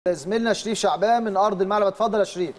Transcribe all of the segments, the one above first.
زميلنا شريف شعبان من ارض الملعب اتفضل يا شريف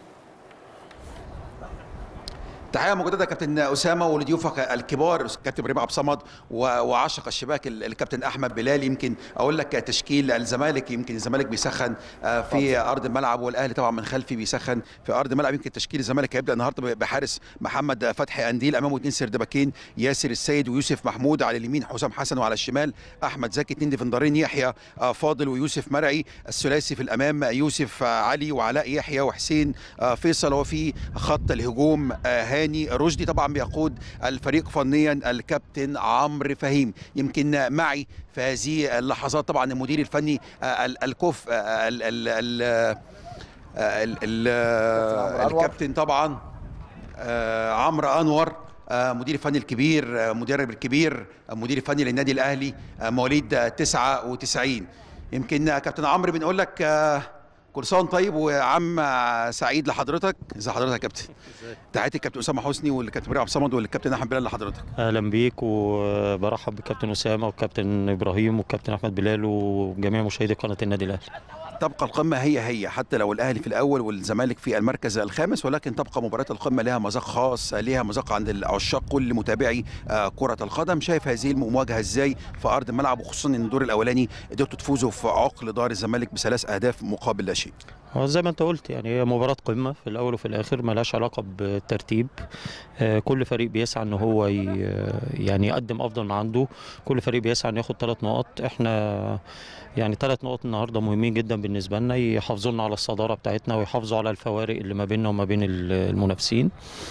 تحيه مجدده كابتن اسامه ولضيوفك الكبار كابتن ابراهيم عبد الصمد و- وعشق الشباك ال- الكابتن احمد بلال يمكن اقول لك تشكيل الزمالك يمكن الزمالك بيسخن آه، في ارض الملعب والاهلي طبعا من خلفي بيسخن في ارض الملعب يمكن تشكيل الزمالك هيبدا النهارده بحارس محمد فتحي انديل امامه اثنين سردباكين ياسر السيد ويوسف محمود على اليمين حسام حسن وعلى الشمال احمد زكي اثنين ديفندرين يحيى آه، فاضل ويوسف مرعي الثلاثي في الامام يوسف آه، علي وعلاء يحيى وحسين آه، فيصل وفي خط الهجوم آه، هاني رشدي طبعا بيقود الفريق فنيا الكابتن عمرو فهيم يمكن معي في هذه اللحظات طبعا المدير الفني آه، ال- الكوف آه، ال- ال- ال- آه، ال- ال- آه، عمرو أنور. الكابتن طبعا آه، عمرو انور آه، مدير الفني الكبير آه، مدرب الكبير آه، مدير الفني للنادي الاهلي آه، مواليد آه، 99 يمكن آه، كابتن عمرو بنقول لك آه، كل سنه وأنت طيب وعام آه، سعيد لحضرتك ازي حضرتك يا كابتن تحياتي الكابتن اسامه حسني والكابتن ابراهيم عبد الصمد والكابتن احمد بلال لحضرتك اهلا بيك وبرحب بالكابتن اسامه والكابتن ابراهيم والكابتن احمد بلال وجميع مشاهدي قناه النادي الاهلي تبقى القمه هي هي حتى لو الاهلي في الاول والزمالك في المركز الخامس ولكن تبقى مباراه القمه لها مذاق خاص لها مذاق عند العشاق كل متابعي آه، كره القدم شايف هذه المواجهه ازاي في ارض الملعب وخصوصا ان الدور الاولاني قدرتوا تفوزوا في عقل دار الزمالك بثلاث اهداف مقابل لا شيء هو زي ما انت قلت يعني هي مباراه قمه في الاول وفي الاخر ملهاش علاقه بالترتيب آه، كل فريق بيسعى ان هو ي- يعني يقدم افضل ما عنده كل فريق بيسعى انه ياخد ثلاث نقط احنا يعني ثلاث نقط النهارده مهمين جدا بالنسبه لنا يحافظوا لنا على الصداره بتاعتنا ويحافظوا على الفوارق اللي ما بيننا وما بين ال- المنافسين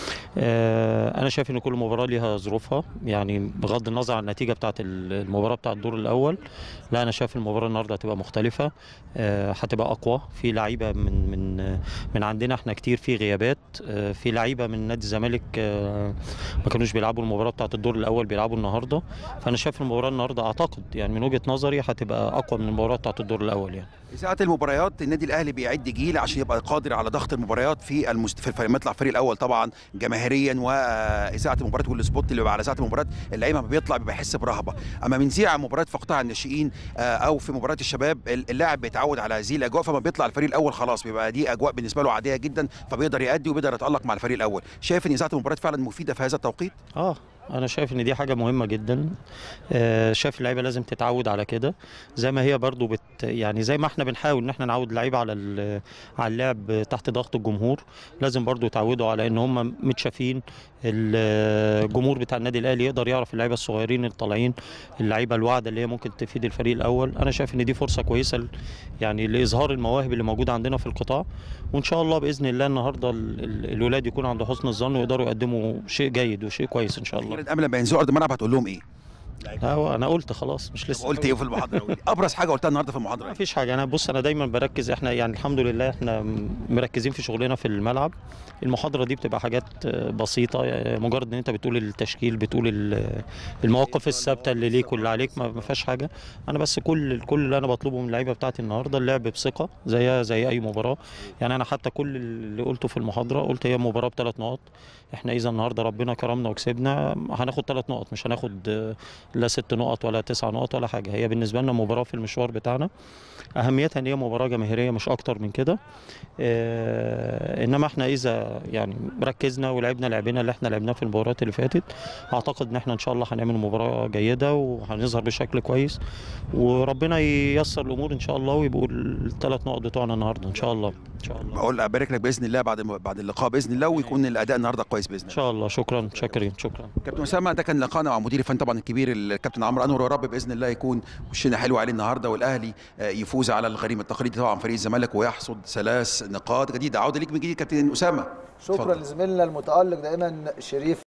آه، انا شايف ان كل مباراه ليها ظروفها يعني بغض النظر عن النتيجه بتاعت ال- المباراه بتاعت الدور الاول لا انا شايف المباراه النهارده هتبقى مختلفه آه، هتبقى اقوى في لعيبه من من من عندنا احنا كتير في غيابات آه، في لعيبه من نادي الزمالك آه، ما كانوش بيلعبوا المباراه بتاعت الدور الاول بيلعبوا النهارده فانا شايف المباراه النهارده اعتقد يعني من وجهه نظري هتبقى اقوى من المباراه بتاعت الدور الاول يعني إذاعة المباريات النادي الأهلي بيعد جيل عشان يبقى قادر على ضغط المباريات في المست... في الفريق يطلع الفريق الأول طبعا جماهيريا وإذاعة المباريات والسبوت اللي بيبقى على إذاعة المباريات اللعيبة لما بيطلع بيبقى يحس برهبة أما من زيع مباريات في قطاع الناشئين آه، أو في مباريات الشباب اللاعب بيتعود على هذه الأجواء فما بيطلع الفريق الأول خلاص بيبقى دي أجواء بالنسبة له عادية جدا فبيقدر يأدي وبيقدر يتألق مع الفريق الأول شايف إن إذاعة المباريات فعلا مفيدة في هذا التوقيت اه انا شايف ان دي حاجه مهمه جدا آه شايف اللعيبه لازم تتعود على كده زي ما هي برضو بت يعني زي ما احنا بنحاول ان احنا نعود اللعيبه على ال- على اللعب تحت ضغط الجمهور لازم برضو يتعودوا على ان هم متشافين الجمهور بتاع النادي الاهلي يقدر يعرف اللعيبه الصغيرين اللي طالعين اللعيبه الواعده اللي هي ممكن تفيد الفريق الاول انا شايف ان دي فرصه كويسه ل- يعني لاظهار المواهب اللي موجوده عندنا في القطاع وان شاء الله باذن الله النهارده ال- ال- الولاد يكون عند حسن الظن ويقدروا يقدموا شيء جيد وشيء كويس ان شاء الله قبل ما ينزلوا أرض الملعب هتقول لهم إيه؟ لا هو انا قلت خلاص مش لسه قلت إيه في المحاضرة؟ قول لي. أبرز حاجة قلتها النهاردة في المحاضرة ما إيه؟ فيش حاجه انا بص انا دايما بركز احنا يعني الحمد لله احنا مركزين في شغلنا في الملعب المحاضره دي بتبقى حاجات آه، بسيطه يعني مجرد ان انت بتقول التشكيل بتقول ال- المواقف الثابته اللي ليك واللي عليك ما ما فيهاش حاجه انا بس كل كل اللي انا بطلبه من اللعيبه بتاعتي النهارده اللعب بثقه زيها زي اي مباراه يعني انا حتى كل اللي قلته في المحاضره قلت هي مباراه بثلاث نقط احنا اذا النهارده ربنا كرمنا وكسبنا هناخد ثلاث نقط مش هناخد آه، لا ست نقط ولا تسع نقط ولا حاجه هي بالنسبه لنا مباراه في المشوار بتاعنا اهميتها ان هي مباراه جماهيريه مش اكتر من كده آه انما احنا اذا يعني ركزنا ولعبنا لعبنا اللي احنا لعبناه في المباريات اللي فاتت اعتقد ان احنا ان شاء الله هنعمل مباراه جيده وهنظهر بشكل كويس وربنا ييسر الامور ان شاء الله ويبقوا الثلاث نقط بتوعنا النهارده ان شاء الله ان شاء الله بقول ابارك لك باذن الله بعد بعد اللقاء باذن الله ويكون الاداء النهارده كويس باذن ان الله شاء الله شكرا شاكرين شكرا كابتن اسامه ده كان لقاءنا مع مدير الفن طبعا الكبير الكابتن عمرو انور يا رب باذن الله يكون وشنا حلو عليه النهارده والاهلي آه، يفوز على الغريم التقليدي طبعا فريق الزمالك ويحصد ثلاث نقاط جديده عوده ليك من جديد كابتن اسامه شكرا اتفضل. لزميلنا المتالق دائما شريف